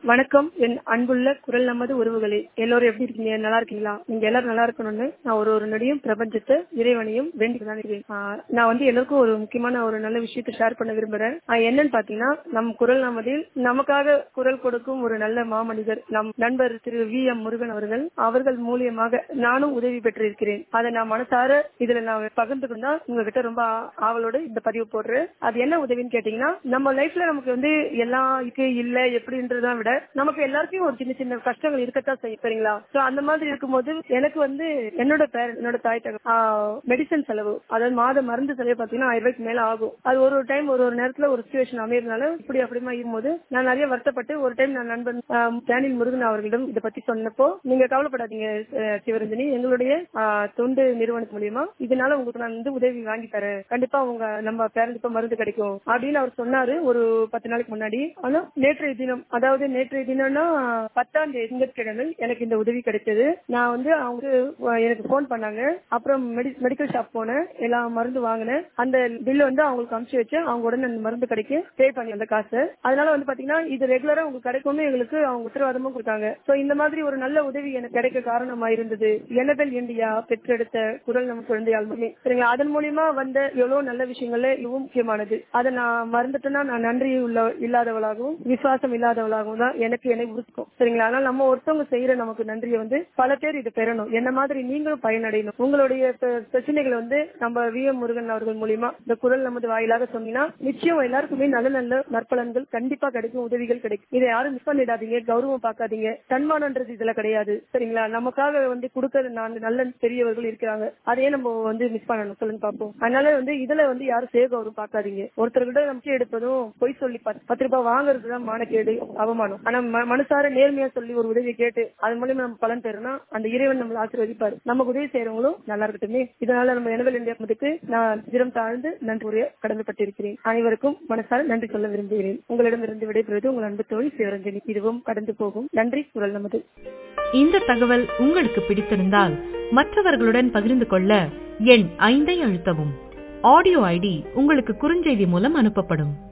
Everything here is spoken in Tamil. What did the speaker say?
வணக்கம் என் அன்புள்ள குரல் நமது உறவுகளே எல்லோரும் எப்படி இருக்கீங்க நல்லா இருக்கீங்களா நீங்க எல்லாரும் நல்லா இருக்கணும்னு நான் ஒரு ஒரு நடியும் பிரபஞ்சத்தை இறைவனையும் வேண்டிட்டு தான் இருக்கேன் ஆஹ் நான் வந்து எல்லாருக்கும் ஒரு முக்கியமான ஒரு நல்ல விஷயத்தை ஷேர் பண்ண விரும்புறேன் ஆஹ் என்னன்னு பாத்தீங்கன்னா நம் குரல் நமதில் நமக்காக குரல் கொடுக்கும் ஒரு நல்ல மாமனிதர் நம் நண்பர் திரு வி எம் முருகன் அவர்கள் அவர்கள் மூலியமாக நானும் உதவி பெற்றிருக்கிறேன் அதை நான் மனசார இதுல நான் பகிர்ந்துக்கணும் உங்ககிட்ட ரொம்ப ஆ- ஆவலோட இந்த பதிவு போடுறேன் அது என்ன உதவின்னு கேட்டீங்கன்னா நம்ம லைஃப்ல நமக்கு வந்து எல்லாம் இருக்கு இல்ல எப்படின்றதை விட நமக்கு எல்லாருக்கும் ஒரு சின்ன சின்ன கஷ்டங்கள் இருக்கத்தான் செய்யும் சரிங்களா சோ அந்த மாதிரி இருக்கும்போது எனக்கு வந்து என்னோட பேர் என்னோட தாய் மெடிசன் செலவு அதாவது மாத மருந்து செலவு பாத்தீங்கன்னா ஆயிரம் ரூபாய்க்கு மேல ஆகும் அது ஒரு ஒரு டைம் ஒரு ஒரு நேரத்துல ஒரு சுச்சுவேஷன் அமையறதுனால இப்படி அப்படிமா இருக்கும்போது நான் நிறைய வருத்தப்பட்டு ஒரு டைம் நான் நண்பன் ஆஹ், டேனியல் முருகன் அவர்களிடம் இதை பத்தி சொன்னப்போ நீங்க கவலைப்படாதீங்க அஹ், சிவரஞ்சனி எங்களுடைய ஆஹ், தொண்டு நிறுவனத்து மூலியமா இதனால உங்களுக்கு நான் வந்து உதவி வாங்கி தரேன் கண்டிப்பா உங்க நம்ம பேரண்ட்க்கு மருந்து கிடைக்கும் அப்படின்னு அவர் சொன்னாரு ஒரு பத்து நாளைக்கு முன்னாடி ஆனா நேற்றைய தினம் அதாவது நேற்றைய தினம்னா பத்தாம் தேதி திங்கட்கிழமை எனக்கு இந்த உதவி கிடைச்சது நான் வந்து அவங்க அஹ், எனக்கு போன் பண்ணாங்க அப்புறம் மெடிக்கல் ஷாப் போனேன் எல்லா மருந்து வாங்கினேன் அந்த பில் வந்து அவங்களுக்கு அனுப்பிச்சு வச்சு அவங்க உடனே அந்த மருந்து கடைக்கு பே பண்ணி அந்த காசு அதனால வந்து பாத்தீங்கன்னா இது ரெகுலரா உங்களுக்கு கிடைக்கும்னு எங்களுக்கு அவங்க உத்தரவாதமும் கொடுத்தாங்க சோ இந்த மாதிரி ஒரு நல்ல உதவி எனக்கு கிடைக்க காரணமா இருந்தது எனபெல் இந்தியா பெற்றெடுத்த குரல் நம்ம குழந்தையால் மட்டுமே சரிங்களா அதன் மூலியமா வந்த எவ்வளவு நல்ல விஷயங்கள்ல இதுவும் முக்கியமானது அதை நான் மறந்துட்டேன்னா நான் நன்றி உள்ள இல்லாதவளாகவும் விசுவாசம் இல்லாதவளாகவும் தான் எனக்கு எனக்கு இருக்கும் சரிங்களா அதனால நம்ம ஒருத்தவங்க செய்யற நமக்கு நன்றியை வந்து பல பேர் இதை பெறணும் என்ன மாதிரி நீங்களும் பயனடையணும் உங்களுடைய ப- பிரச்சனைகளை வந்து நம்ம வி எம் முருகன் அவர்கள் மூலியமா இந்த குரல் நமது வாயிலாக சொன்னீங்கன்னா நிச்சயம் எல்லாருக்குமே நல்ல நல்ல நற்பலன்கள் கண்டிப்பா கிடைக்கும் உதவிகள் கிடைக்கும் இதை யாரும் மிஸ் பண்ணிடாதீங்க கௌரவம் பார்க்காதீங்க தன்மானன்றது இதுல கிடையாது சரிங்களா நமக்காக வந்து கொடுக்கற நான்கு நல்ல பெரியவர்கள் இருக்கிறாங்க அதையே நம்ம வந்து மிஸ் பண்ணணும் சொல்லுங்க பாப்போம் அதனால வந்து இதுல வந்து யாரும் சேவ் கௌரவம் பார்க்காதீங்க ஒருத்தர்கிட்ட நம்பிக்கை எடுப்பதும் பொய் சொல்லி பத்து பத்து ரூபாய் வாங்குறதுதான் மானக்கேடு அவமானம் ஆனா ம- மனசார நேர்மையா சொல்லி ஒரு உதவி கேட்டு அது மூலியமா நம்ம பலன் பெறணும் அந்த இறைவன் நம்மளை ஆசீர்வதிப்பாரு நமக்கு உதவி செய்யறவங்களும் நல்லா இருக்கட்டுமே இதனால நம்ம எனவல் இந்தியா மதுக்கு நான் சிரம் தாழ்ந்து நன்றி உரைய கடமைப்பட்டிருக்கிறேன் அனைவருக்கும் மனசார நன்றி சொல்ல விரும்புகிறேன் உங்களிடமிருந்து விடைபெறுவது உங்கள் அன்பு தோழி சிவரஞ்சனி இதுவும் கடந்து போகும் நன்றி குரல் நமது இந்த தகவல் உங்களுக்கு பிடித்திருந்தால் மற்றவர்களுடன் பகிர்ந்து கொள்ள எண் ஐந்தை அழுத்தவும் ஆடியோ ஐடி உங்களுக்கு குறுஞ்செய்தி மூலம் அனுப்பப்படும்